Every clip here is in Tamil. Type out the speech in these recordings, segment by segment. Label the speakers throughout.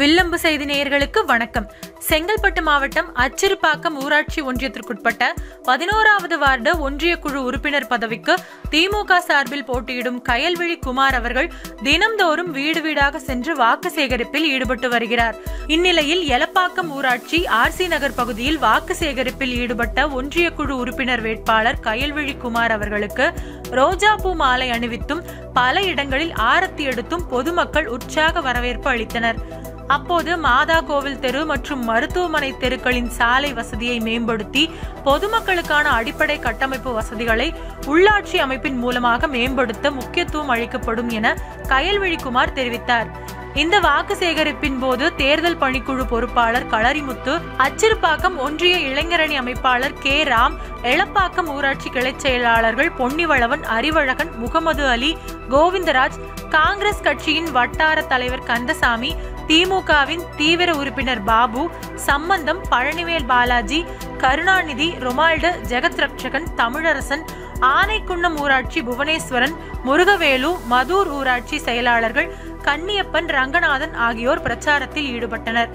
Speaker 1: வில்லம்பு செய்தி நேயர்களுக்கு வணக்கம் செங்கல்பட்டு மாவட்டம் அச்சிறுபாக்கம் ஊராட்சி ஒன்றியத்திற்குட்பட்ட பதினோராவது வார்டு ஒன்றிய குழு உறுப்பினர் பதவிக்கு திமுக சார்பில் போட்டியிடும் கயல்விழி குமார் அவர்கள் தினம்தோறும் வீடு வீடாக சென்று வாக்கு சேகரிப்பில் ஈடுபட்டு வருகிறார் இந்நிலையில் எலப்பாக்கம் ஊராட்சி ஆர்சி நகர் பகுதியில் வாக்கு சேகரிப்பில் ஈடுபட்ட ஒன்றிய குழு உறுப்பினர் வேட்பாளர் கயல்விழி குமார் அவர்களுக்கு ரோஜாப்பூ மாலை அணிவித்தும் பல இடங்களில் ஆரத்தி எடுத்தும் பொதுமக்கள் உற்சாக வரவேற்பு அளித்தனர் அப்போது மாதா கோவில் தெரு மற்றும் மருத்துவமனை தெருக்களின் சாலை வசதியை மேம்படுத்தி பொதுமக்களுக்கான அடிப்படை கட்டமைப்பு வசதிகளை உள்ளாட்சி அமைப்பின் மூலமாக மேம்படுத்த முக்கியத்துவம் அளிக்கப்படும் என கயல்விழிக்குமார் தெரிவித்தார் இந்த வாக்கு சேகரிப்பின் போது தேர்தல் பணிக்குழு பொறுப்பாளர் களரிமுத்து அச்சிறுபாக்கம் ஒன்றிய இளைஞரணி அமைப்பாளர் கே ராம் எளப்பாக்கம் ஊராட்சி கிளைச் செயலாளர்கள் பொன்னிவளவன் அறிவழகன் முகமது அலி கோவிந்தராஜ் காங்கிரஸ் கட்சியின் வட்டார தலைவர் கந்தசாமி திமுகவின் தீவிர உறுப்பினர் பாபு சம்பந்தம் பழனிவேல் பாலாஜி கருணாநிதி ரொமால்டு ஜெகத் ரட்சகன் தமிழரசன் ஆனைக்குன்னம் ஊராட்சி புவனேஸ்வரன் முருகவேலு மதூர் ஊராட்சி செயலாளர்கள் கன்னியப்பன் ரங்கநாதன் ஆகியோர் பிரச்சாரத்தில் ஈடுபட்டனர்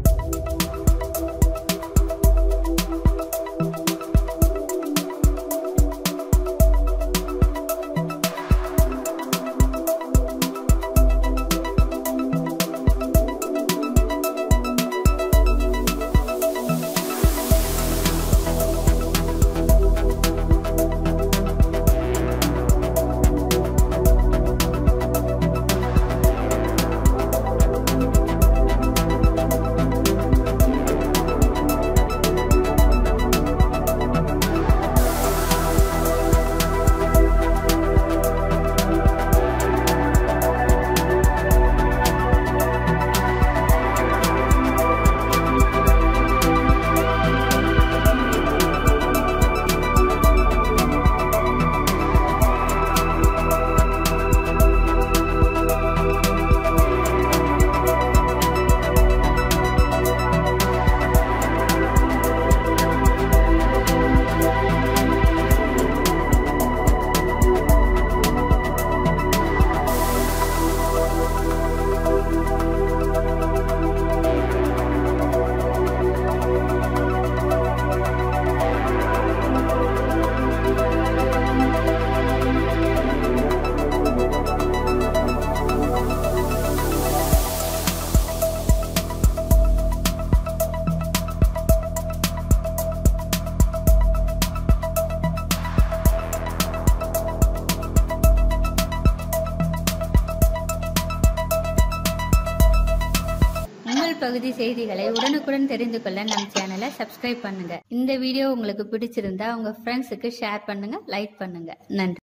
Speaker 2: உங்கள் பகுதி செய்திகளை உடனுக்குடன் தெரிந்து கொள்ள நம் சேனலை சப்ஸ்கிரைப் பண்ணுங்க இந்த வீடியோ உங்களுக்கு பிடிச்சிருந்தா உங்க ஃப்ரெண்ட்ஸுக்கு ஷேர் பண்ணுங்க லைக் பண்ணுங்க நன்றி